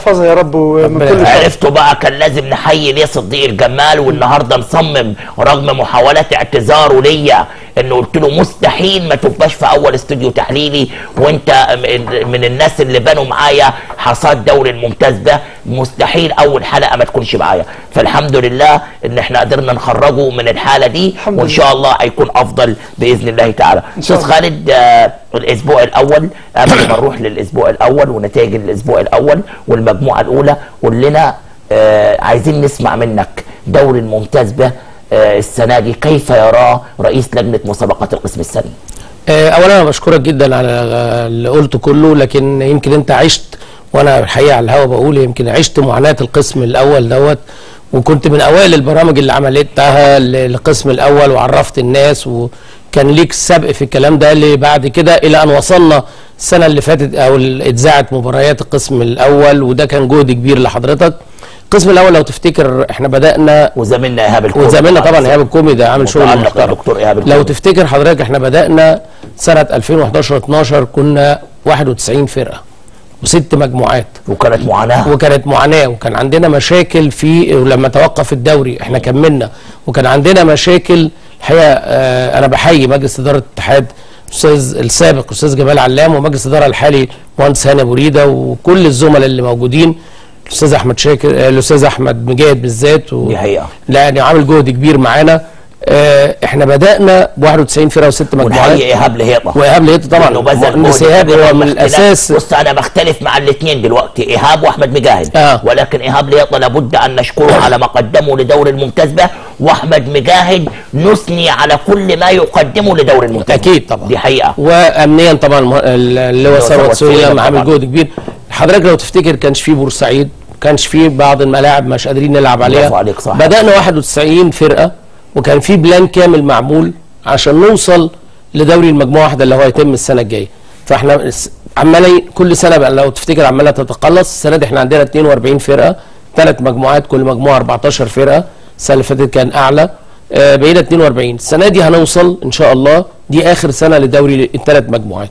يحفظها يا رب ومن ربنا كل شر عرفتوا بقى كان لازم نحيي ليه صديق الجمال والنهارده مصمم رغم محاولات اعتذاره ليا انه قلت له مستحيل ما تبقاش في اول استوديو تحليلي وانت من- من الناس اللي بنوا معايا حصاد دوري الممتاز ده مستحيل اول حلقه ما تكونش معايا فالحمد لله ان احنا قدرنا نخرجه من الحاله دي الحمد وان لله. شاء الله هيكون افضل باذن الله تعالى إن شاء استاذ الله. خالد آه، الاسبوع الاول قبل ما نروح للاسبوع الاول ونتائج الاسبوع الاول والمجموعه الاولى قول لنا آه، عايزين نسمع منك دوري الممتاز ده آه، السنه دي كيف يراه رئيس لجنه مسابقات القسم الثاني آه، اولا انا بشكرك جدا على اللي قلته كله لكن يمكن انت عشت وانا الحقيقه على الهوا بقول يمكن عشت معاناه القسم الاول دوت وكنت من اوائل البرامج اللي عملتها ل- للقسم الاول وعرفت الناس وكان ليك سبق في الكلام ده اللي بعد كده الى ان وصلنا السنه اللي فاتت او ال- اتذاعت مباريات القسم الاول وده كان جهد كبير لحضرتك القسم الاول لو تفتكر احنا بدانا وزميلنا ايهاب الكومي وزميلنا طبعا ايهاب الكومي ده عامل شغل متألق يا محترم دكتور ايهاب الكومي لو تفتكر حضرتك احنا بدأنا سنة 2011 12 كنا 91 فرقة وست مجموعات وكانت معاناه وكانت معاناة وكان عندنا مشاكل في لما توقف الدوري احنا كملنا وكان عندنا مشاكل الحقيقة اه انا بحيي مجلس إدارة الاتحاد الاستاذ السابق الاستاذ جمال علام ومجلس الإدارة الحالي مهندس هاني ابو ريده وكل الزملاء اللي موجودين الاستاذ احمد شاكر اه، الاستاذ احمد مجاهد بالذات و... دي حقيقه لا يعني عامل جهد كبير معانا اه احنا بدأنا ب 91 فرقة وست مجموعات ونحيي ايهاب لهيطه وايهاب لقيته طبعا إنه بذل مهندس جهد ايهاب كبير هو من واختلاف. الاساس بص انا بختلف مع الاثنين دلوقتي ايهاب واحمد مجاهد آه. ولكن ايهاب ليطه لابد ان نشكره على ما قدمه لدور الممتاز به واحمد مجاهد نثني على كل ما يقدمه لدور الممتاز اكيد طبعا دي حقيقه وامنيا طبعا المه- اللي هو اللواء ثروت ثروت سويلم سويلم عامل طبعاً. جهد كبير حضرتك لو تفتكر كانش في بورسعيد كانش في بعض الملاعب مش قادرين نلعب عليها برافو عليك، صح. بدانا 91 فرقه وكان في بلان كامل معمول عشان نوصل لدوري المجموعه واحده اللي هو هيتم السنه الجايه فاحنا الس- عماله كل سنه بقى لو تفتكر عماله تتقلص السنه دي احنا عندنا 42 فرقه ثلاث مجموعات كل مجموعه 14 فرقه السنه اللي فاتت كان اعلى آه، بقينا 42 السنه دي هنوصل ان شاء الله دي اخر سنه لدوري الثلاث مجموعات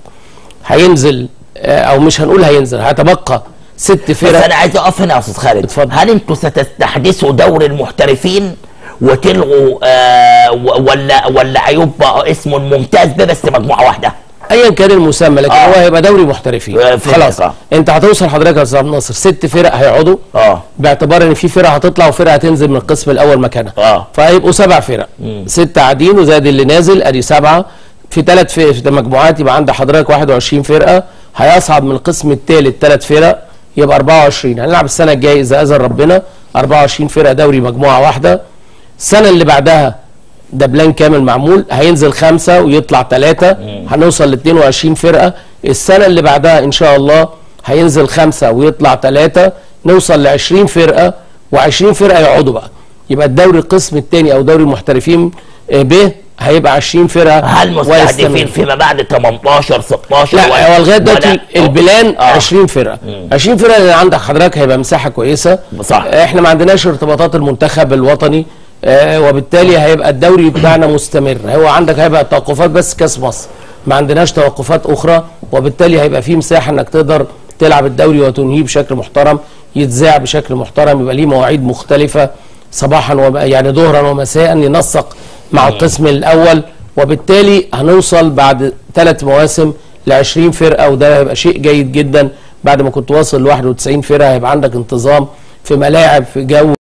هينزل آه، او مش هنقول هينزل هتبقى ست بس فرق انا عايز اقف هنا يا استاذ خالد اتفضل. هل انتوا ستستحدثوا دور المحترفين وتلغوا آه و- ولا ولا هيبقى اسمه الممتاز ده بس مجموعه واحده ايا كان المسمى لكن آه. هو هيبقى دوري محترفين آه، فهمتك، خلاص آه. انت هتوصل حضرتك يا استاذ عبد الناصر ست فرق هيقعدوا اه باعتبار ان في فرقه هتطلع وفرقه هتنزل من القسم الاول مكانها اه فهيبقوا سبع فرق ستة قاعدين وزائد اللي نازل ادي سبعه في ثلاث في في مجموعات يبقى عند حضرتك 21 فرقه هيصعد من القسم الثالث ثلاث فرق يبقى 24 هنلعب السنه الجايه اذا اذن ربنا 24 فرقه دوري مجموعه واحده السنه اللي بعدها ده بلان كامل معمول هينزل خمسه ويطلع ثلاثه هنوصل ل 22 فرقه السنه اللي بعدها ان شاء الله هينزل خمسه ويطلع ثلاثه نوصل ل 20 فرقه و20 فرقه يقعدوا بقى يبقى الدوري القسم الثاني او دوري المحترفين آه، ب هيبقى 20 فرقه هل مستهدفين ويستمر. فيما بعد 18 16 لا ولا- هو لغايه دلوقتي ولا- البلان آه. 20 فرقه 20 فرقه اللي عندك حضرتك هيبقى مساحه كويسه صح. آه، احنا ما عندناش ارتباطات المنتخب الوطني آه، وبالتالي هيبقى الدوري بتاعنا مستمر هو عندك هيبقى توقفات بس كاس مصر ما عندناش توقفات اخرى وبالتالي هيبقى في مساحه انك تقدر تلعب الدوري وتنهيه بشكل محترم يتذاع بشكل محترم يبقى ليه مواعيد مختلفه صباحا وب... يعني ظهرا ومساء ينسق مع القسم الاول وبالتالي هنوصل بعد ثلاث مواسم ل 20 فرقه وده هيبقى شيء جيد جدا بعد ما كنت واصل ل 91 فرقه هيبقى عندك انتظام في ملاعب في جو